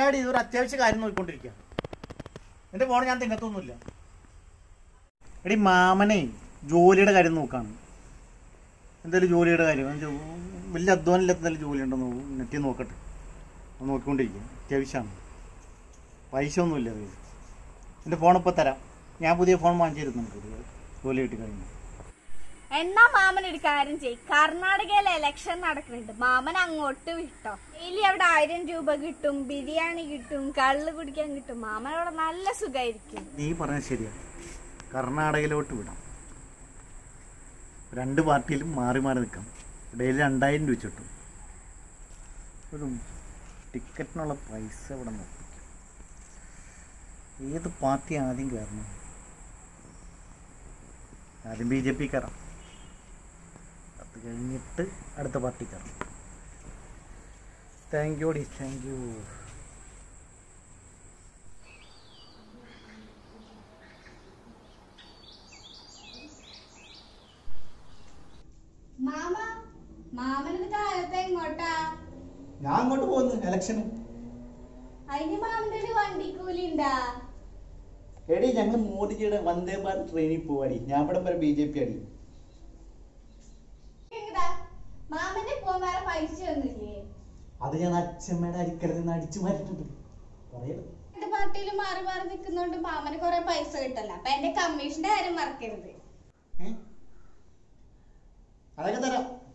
ഞാടി ഒരു അത്യാവശ്യ കാര്യം നോക്കിക്കൊണ്ടിരിക്കുക എൻ്റെ ഫോൺ ഞാൻ തിന്നത്തൊന്നുമില്ല എടി മാമനെ ജോലിയുടെ കാര്യം നോക്കാണ് എന്തെങ്കിലും ജോലിയുടെ കാര്യം എന്ന് വെച്ചാ വലിയ അധ്വാനം ഇല്ലാത്ത എന്തെങ്കിലും ജോലി ഉണ്ടോ നെറ്റി നോക്കട്ടെ അത് നോക്കിക്കൊണ്ടിരിക്കുക അത്യാവശ്യമാണ് പൈസ ഒന്നുമില്ല കയ്യിൽ എൻ്റെ ഫോൺ ഇപ്പോൾ തരാം ഞാൻ പുതിയ ഫോൺ വാങ്ങിച്ചു തരും നമുക്ക് ജോലി കിട്ടി കഴിഞ്ഞു എന്നാ മാമൻ ഒരു കാര്യം ചെയ് കർണാടകയിലെ ഇലക്ഷൻ നടക്കുന്നുണ്ട് മാമൻ അങ്ങോട്ട് വിട്ടോ ഡെയിലി അവിടെ ആയിരം രൂപ കിട്ടും ബിരിയാണി കിട്ടും കള്ള് കുടിക്കാൻ കിട്ടും മാമൻ അവിടെ നല്ല സുഖമായിരിക്കും നീ പറഞ്ഞത് ശരിയാണ് കർണാടകയിലോട്ട് വിടാം രണ്ട് പാർട്ടിയിലും മാറി മാറി നിൽക്കാം ഡെയിലി രണ്ടായിരം രൂപ വെച്ച് കിട്ടും ഒരു ടിക്കറ്റിനുള്ള പൈസ ഇവിടെ നോക്കും ഏത് പാർട്ടി ആദ്യം കയറണം ആദ്യം ബി ജെ പി കയറാം അത് കഴിഞ്ഞിട്ട് അടുത്ത പാർട്ടി കയറാം താങ്ക് യു ഡി താങ്ക് യു മാമ മാമനത് കാലത്ത് എങ്ങോട്ടാ ഞാൻ അങ്ങോട്ട് പോകുന്നു ഇലക്ഷന് അതിന് മാമന്റെ ഒരു വണ്ടിക്കൂലി ഉണ്ടാ എടി ഞങ്ങൾ മോദിജിയുടെ വന്ദേ ഭാരത് ട്രെയിനിൽ പോവാടി ഞാൻ ഇവിടെ വരെ ബി ജെ പി അടി മാമന്റെ പോകാൻ വേറെ പൈസ ഒന്നുമില്ലേ അത് ഞാൻ അച്ഛമ്മയുടെ അരിക്കലിൽ നിന്ന് അടിച്ചു മാറ്റിട്ടുണ്ട് പറയരുത് രണ്ട് പാർട്ടിയിൽ മാറി മാറി നിൽക്കുന്നോണ്ട് മാമന് കുറെ പൈസ കിട്ടല്ല അപ്പൊ എന്റെ കമ്മീഷന്റെ കാര്യം മറക്കരുത് ഏ? അതൊക്കെ തരാം